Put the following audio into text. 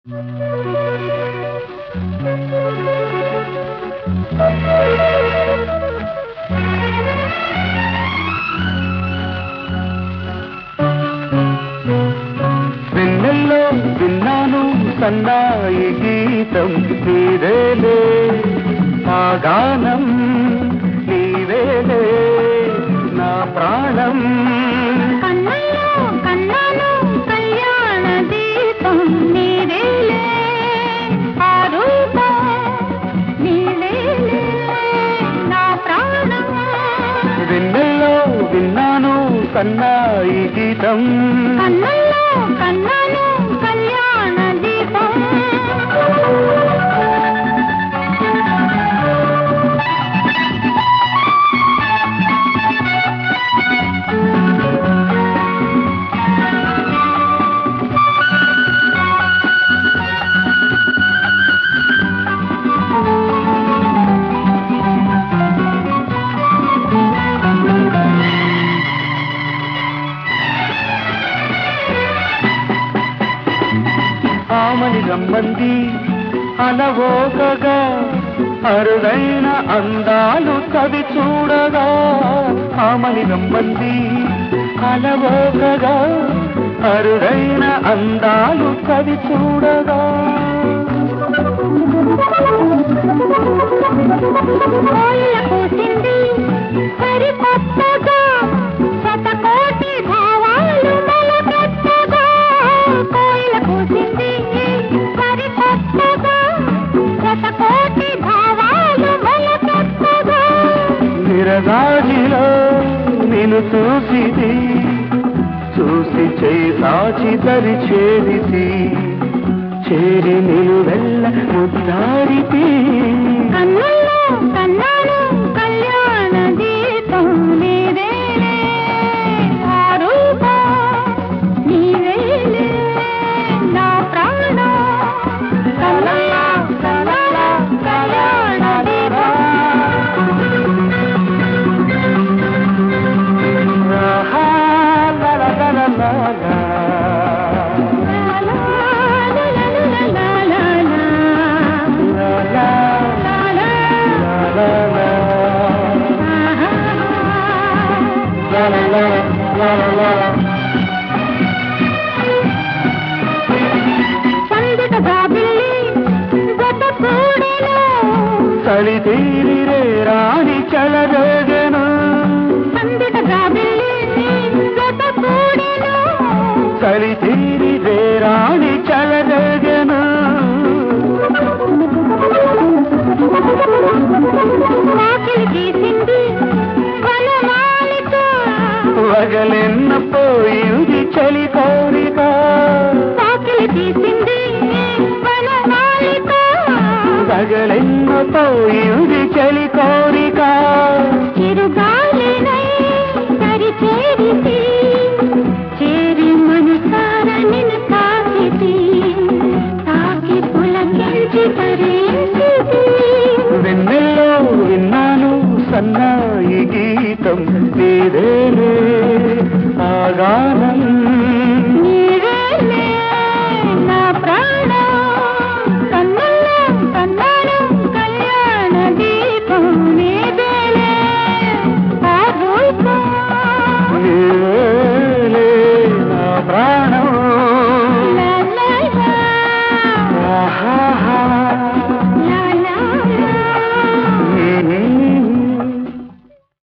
వెన్నెల్లో విన్నాను సన్నాయి గీతం నీవేలే ఆ గానం నీవేలే నా ప్రాణం కన్నయ్యో కన్నాను కళ్యాణ దీపం నీవేలే ఆ రూపం నీవేలే నా ప్రాణం వెన్నెల్లో విన్నాను సన్నాయి గీతం కన్నయ్యో కన్నాను కళ్యాణ దీపం ఆమని రమ్మంది అలవోకగా అరుదైన అందాలు కవి చూడగా ఆమని రమ్మంది అలవోకగా అరుదైన అందాలు కవి చూడగా కోయిల కూసింది సరికొత్తగా శతకోటి భావాలు మొలకెత్తగా కోయిల కూసింది సరికొత్తగా శతకోటి భావాలు మొలకెత్తగా నిరగాజిలో నిన్ను చూసిది చూసి చేయి సాచి దరి చేరితి చేరి నిలు వెళ్ళ ముద్దారితి కన్నుల్లో కన్నాను కళ్యాణ దీపం నీవేలే ఆ రూపం నీవేలే నా ప్రాణం కన్నుల్లో కన్నాను కళ్యాణ దీపం ఆహా, లా, లా, లా, లా, లా, లా. లా, లా, లా, లా, లా. లా, లా, లా, లా, లా, లా. సందిట బాబిల్లి గత కూడెను చలి తీరిరే రాణి చలరేగను సందిట బాబిల్లి గత కూడెను చలి తీరిరే రాణి చలరేగను వాకిలి తీసింది వనమాలిక వగలెన్న పోయింది చలి కోరిక వాకిలి తీసింది వనమాలిక వగలెన్న పోయింది చలి కోరిక